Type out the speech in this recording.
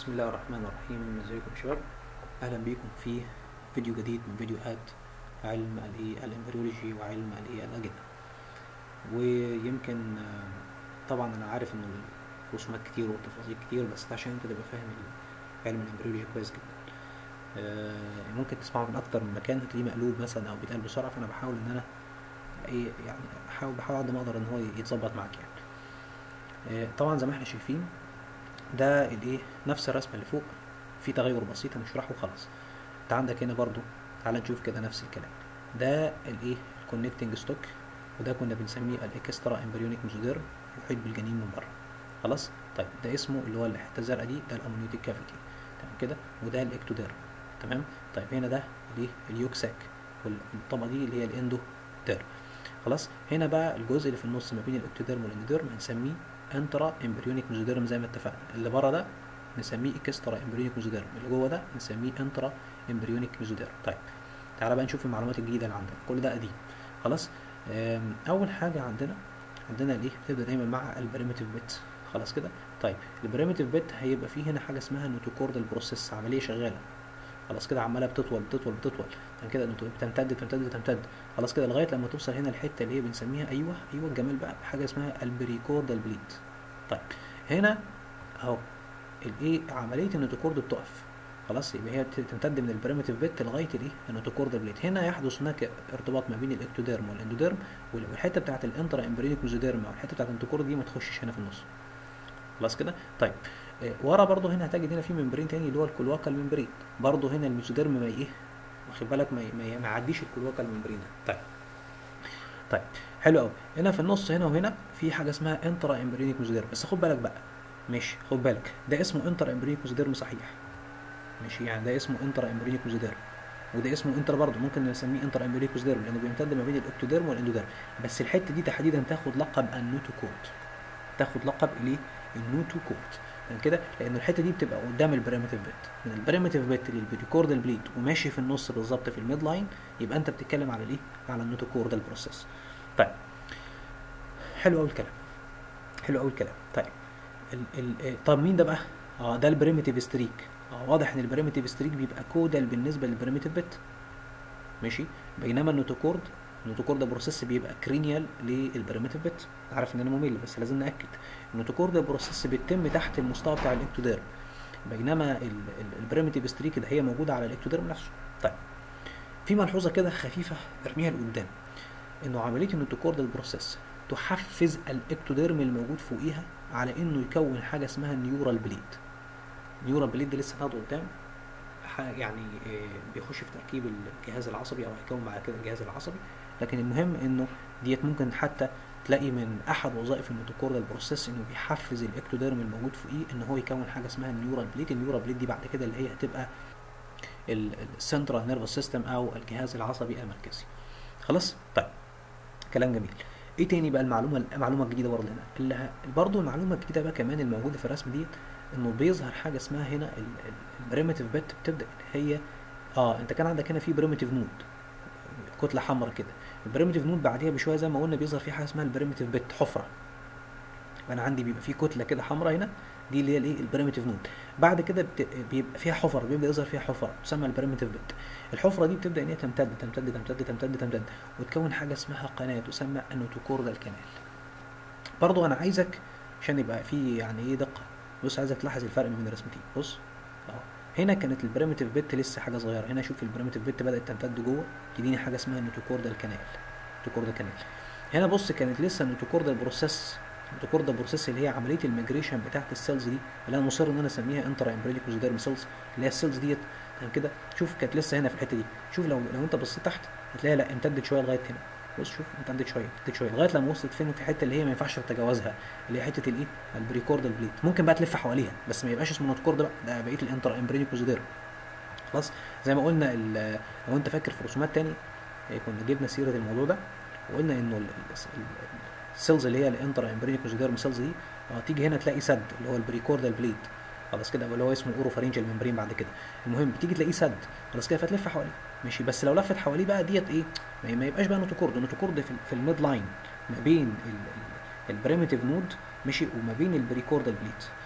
بسم الله الرحمن الرحيم ازيكم يا شباب اهلا بيكم في فيديو جديد من فيديوهات علم الايه الامبريولوجي وعلم الايه الاجنه ويمكن آه، طبعا انا عارف ان الرسومات كتير والتفاصيل كتير بس عشان انت تبقى فاهم ال- علم الامبريولوجي كويس جدا آه، ممكن تسمعه من اكتر من مكان هتلاقيه مقلوب مثلا او بيتقال بسرعه فانا بحاول ان انا ايه يعني احاول بحاول قد ما اقدر ان هو يتظبط معاك يعني آه، طبعا زي ما احنا شايفين ده الايه نفس الرسمه اللي فوق في تغير بسيط هنشرحه وخلاص انت عندك هنا برضو تعال نشوف كده نفس الكلام ده الايه الكونكتنج ستوك وده كنا بنسميه الاكسترا امبريونيك ميزوديرم يحيط بالجنين من بره خلاص طيب ده اسمه اللي هو الحته الزرقاء دي ده الامنيوتيك كافيتي تمام كده وده الاكتوديرم تمام طيب هنا ده الايه اليوكساك والطبقه دي اللي هي الاندوديرم خلاص هنا بقى الجزء اللي في النص ما بين الاكتوديرم والاندوديرم هنسميه انترا امبريونيك ميزوديرم زي ما اتفقنا اللي بره ده نسميه اكسترا امبريونيك ميزوديرم اللي جوه ده نسميه انترا امبريونيك ميزوديرم طيب تعالى بقى نشوف المعلومات الجديده اللي عندنا كل ده قديم خلاص آم، اول حاجه عندنا عندنا الايه بتبدا دايما مع البريمتيف بت خلاص كده طيب البريمتيف بت هيبقى فيه هنا حاجه اسمها نوتوكوردال بروسيس عمليه شغاله خلاص كده عماله بتطول بتطول بتطول عشان كده انتوا بتمتد تمتد تمتد خلاص كده لغايه لما توصل هنا الحته اللي هي بنسميها ايوه ايوه الجمال بقى حاجه اسمها البريكوردال بليد طيب هنا اهو الايه عمليه النوتوكورد بتقف خلاص يبقى هي تمتد من البريمتيف بت لغايه الايه النوتوكورد بليت هنا يحدث هناك ارتباط ما بين الاكتوديرم والاندوديرم وال- والحته بتاعه الانترا امبريونيك ميزوديرم او الحته بتاعه النوتوكورد دي ما تخشش هنا في النص خلاص كده طيب آه، ورا برضو هنا هتجد هنا في ممبرين تاني اللي هو الكلواكال ممبرين برضو هنا الميزوديرم ما ايه واخد بالك ما ما ما يعديش الكلواكال ممبرين ده طيب طيب حلو قوي هنا في النص هنا وهنا في حاجه اسمها انترا امبريونيك ميزوديرم بس خد بالك بقى ماشي خد بالك ده اسمه انترا امبريونيك ميزوديرم صحيح ماشي يعني ده اسمه انترا امبريونيك ميزوديرم وده اسمه انتر برضه ممكن نسميه انتر امبريونيك ميزوديرم لانه بيمتد ما بين الاكتوديرم والاندوديرم بس الحته دي تحديدا تاخد لقب النوتوكورد تاخد لقب الايه النوتوكورد يعني كده لان الحته دي بتبقى قدام البريمتيف بت من البريمتيف بت للبريكوردال بليد وماشي في النص بالظبط في الميد لاين يبقى انت بتتكلم على الايه على النوتوكوردال بروسيس طيب حلو قوي الكلام حلو قوي الكلام طيب ال ال طب مين ده بقى اه ده البريمتيف ستريك اه واضح ان البريمتيف ستريك بيبقى كودال بالنسبه للبريمتيف بت ماشي بينما النوتوكورد النوتوكورد ده بروسيس بيبقى كرينيال للبريمتيف بت عارف ان انا ممل بس لازم ناكد النوتوكورد ده بروسيس بيتم تحت المستوى بتاع الاكتوديرم بينما البريمتيف ستريك ده هي موجوده على الاكتوديرم نفسه طيب في ملحوظه كده خفيفه ارميها لقدام انه عمليه النوتوكورد البروسيس تحفز الاكتوديرم الموجود فوقيها على انه يكون حاجه اسمها نيورال بليد نيورال بليد ده لسه هناخده قدام ح- يعني آه، بيخش في تركيب الجهاز العصبي او هيكون بعد كده الجهاز العصبي لكن المهم انه ديت ممكن حتى تلاقي من احد وظائف النوتوكوردال بروسيس انه بيحفز الاكتوديرم الموجود فوقيه ان هو يكون حاجه اسمها النيورال بليد النيورال بليد دي بعد كده اللي هي هتبقى السنترال نيرفس سيستم او الجهاز العصبي المركزي خلاص طيب كلام جميل ايه تاني بقى المعلومه المعلومه الجديده برضه هنا اللي برضه المعلومه الجديده بقى كمان الموجوده في الرسم ديت انه بيظهر حاجه اسمها هنا البريمتيف بت بتبدا إن هي اه انت كان عندك هنا في بريمتيف نود كتله حمراء كده البريمتيف نود بعديها بشويه زي ما قلنا بيظهر في حاجه اسمها البريمتيف بت حفره انا عندي بيبقى في كتله كده حمراء هنا دي اللي هي الايه البريمتيف نود بعد كده بت... بيبقى فيها حفر بيبدا يظهر فيها حفر تسمى البريمتيف بت الحفره دي بتبدا ان هي تمتد تمتد تمتد تمتد تمتد وتكون حاجه اسمها قناه تسمى النوتوكوردال كانال برضو انا عايزك عشان يبقى في يعني ايه دقه بص عايزك تلاحظ الفرق ما بين الرسمتين بص اهو هنا كانت البريمتيف بت لسه حاجه صغيره هنا شوف البريمتيف بت بدات تمتد جوه تديني حاجه اسمها النوتوكوردال كانال نوتوكوردال كانال هنا بص كانت لسه النوتوكوردال بروسيس النوتوكوردال بروسيس اللي هي عمليه الميجريشن بتاعت السيلز دي اللي انا مصر ان انا اسميها انترا امبريليك ميزوديرم سيلز اللي هي السيلز ديت تمام كده شوف كانت لسه هنا في الحته دي شوف لو لو انت بصيت تحت هتلاقيها لا امتدت شويه لغايه هنا بص شوف امتدت شويه امتدت شويه لغايه لما وصلت فين في الحته اللي هي ما ينفعش تتجاوزها اللي هي حته الايه البريكوردال بليد ممكن بقى تلف حواليها بس ما يبقاش اسمه نوتكورد بقى ده بقيه الانترا امبريليك ميزوديرم خلاص زي ما قلنا ال- لو انت فاكر في رسومات تاني إيه، كنا جبنا سيره الموضوع ده وقلنا انه ال- ال- ال- السيلز اللي هي الانترا امبريونيك ميزوديرم سيلز دي اه تيجي هنا تلاقي سد اللي هو البريكوردال بليد خلاص كده اللي هو اسمه اوروفارينجال ممبرين بعد كده المهم بتيجي تلاقيه سد خلاص كده فتلف حواليه ماشي بس لو لفت حواليه بقى ديت ايه ما ما يبقاش بقى نوتوكورد نوتوكورد في, ال- في الميد لاين ما بين البريمتيف نود ماشي وما بين البريكوردال بليد